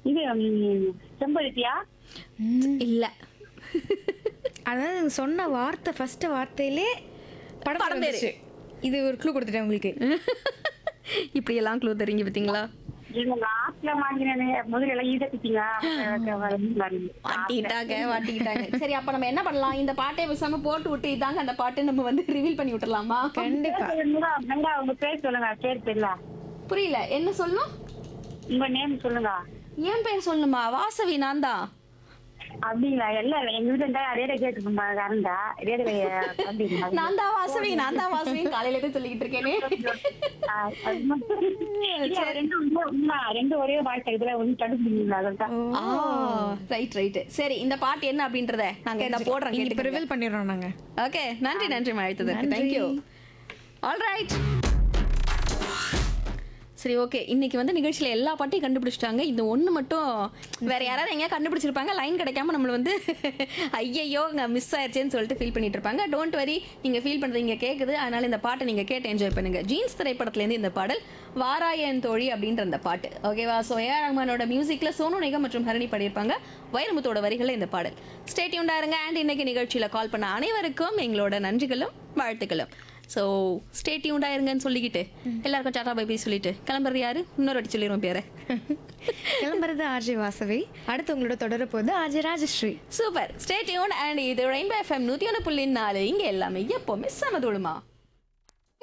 இது ம், செம்பருத்தியா இல்ல அதாவது நீங்க சொன்ன வார்த்தை ஃபர்ஸ்ட் வார்த்தையிலே படம் படம் பேரு. வந்துச்சு இது ஒரு க்ளூ கொடுத்துட்டேன் உங்களுக்கு இப்படி எல்லாம் க்ளூ தெரியுங்க பாத்தீங்களா எங்க லாஸ்ட்ல வாங்கினேன் முதல்ல எல்லாம் ஈத குத்திங்க மாட்டிக்கிட்டாங்க மாட்டிக்கிட்டாங்க சரி அப்ப நம்ம என்ன பண்ணலாம் இந்த பாட்டை பேசாம போட்டு விட்டு இதாங்க அந்த பாட்டை நம்ம வந்து ரிவீல் பண்ணி விட்டுறலாமா கண்டிப்பா வெங்கா உங்க பேர் சொல்லுங்க பேர் தெரியல புரியல என்ன சொல்லணும் உங்க நேம் சொல்லுங்க என் பேர் சொல்லணுமா வாசவி நான் தான் அப்படிங்களா எல்லாம் எங்க வீட்டுல இருந்தா ரேடியோ கேட்டு கறந்தா ரேடியோ நான் தான் வாசவி நான் தான் வாசவி காலையில இருந்து சொல்லிக்கிட்டு இருக்கேனே ரெண்டு உண்மை, ரெண்டு ஒரே வாழ்க்கை இதுல ஒண்ணு தடுப்புங்களா அதான் ரைட் ரைட் சரி இந்த பாட்டு என்ன அப்படின்றத நாங்க என்ன போடுறோம் இப்போ கேட்டுக்கோங்க. ரிவீல் பண்ணிடுறோம் நாங்க ஓகே நன்றி நன்றி அழைத்ததற்கு தேங்க்யூ ஆல் ரைட் சரி ஓகே இன்னைக்கு வந்து நிகழ்ச்சியில எல்லா பாட்டையும் கண்டுபிடிச்சிட்டாங்க இந்த ஒண்ணு மட்டும் வேற யாராவது எங்கேயா கண்டுபிடிச்சிருப்பாங்க லைன் கிடைக்காம நம்மள வந்து ஐயையோ மிஸ் ஆயிடுச்சேன்னு சொல்லிட்டு ஃபீல் பண்ணிட்டு இருப்பாங்க டோன்ட் வரி நீங்க ஃபீல் பண்றது இங்க கேக்குது அதனால இந்த பாட்டை நீங்க கேட்டு என்ஜாய் பண்ணுங்க ஜீன்ஸ் திரைப்படத்துல இருந்து இந்த பாடல் வாராயன் தோழி அப்படின்ற அந்த பாட்டு ஓகேவா ஸோ ஏஆர் ரஹ்மானோட மியூசிக்ல சோனு நிகம் மற்றும் ஹரணி பாடியிருப்பாங்க வைரமுத்தோட வரிகளில் இந்த பாடல் ஸ்டேட்யூண்டா இருங்க அண்ட் இன்னைக்கு நிகழ்ச்சியில கால் பண்ண அனைவருக்கும் எங்களோட நன்றிகளும் வாழ்த்துக்களும் ஸோ ஸ்டேட்யூண்டா இருங்கன்னு சொல்லிக்கிட்டு எல்லாருக்கும் டாடா பை பை சொல்லிட்டு கிளம்புறது யாரு இன்னொரு வாட்டி சொல்லிடுவோம் பேரை கிளம்புறது ஆர்ஜே வாசவி அடுத்து உங்களோட தொடர போது RJ Rajashree super stay tuned and இது ரெயின்போ எஃப்எம் நூற்றி ஒன்று புள்ளி நாலு இங்கே எல்லாமே எப்போவுமே சமதுளுமா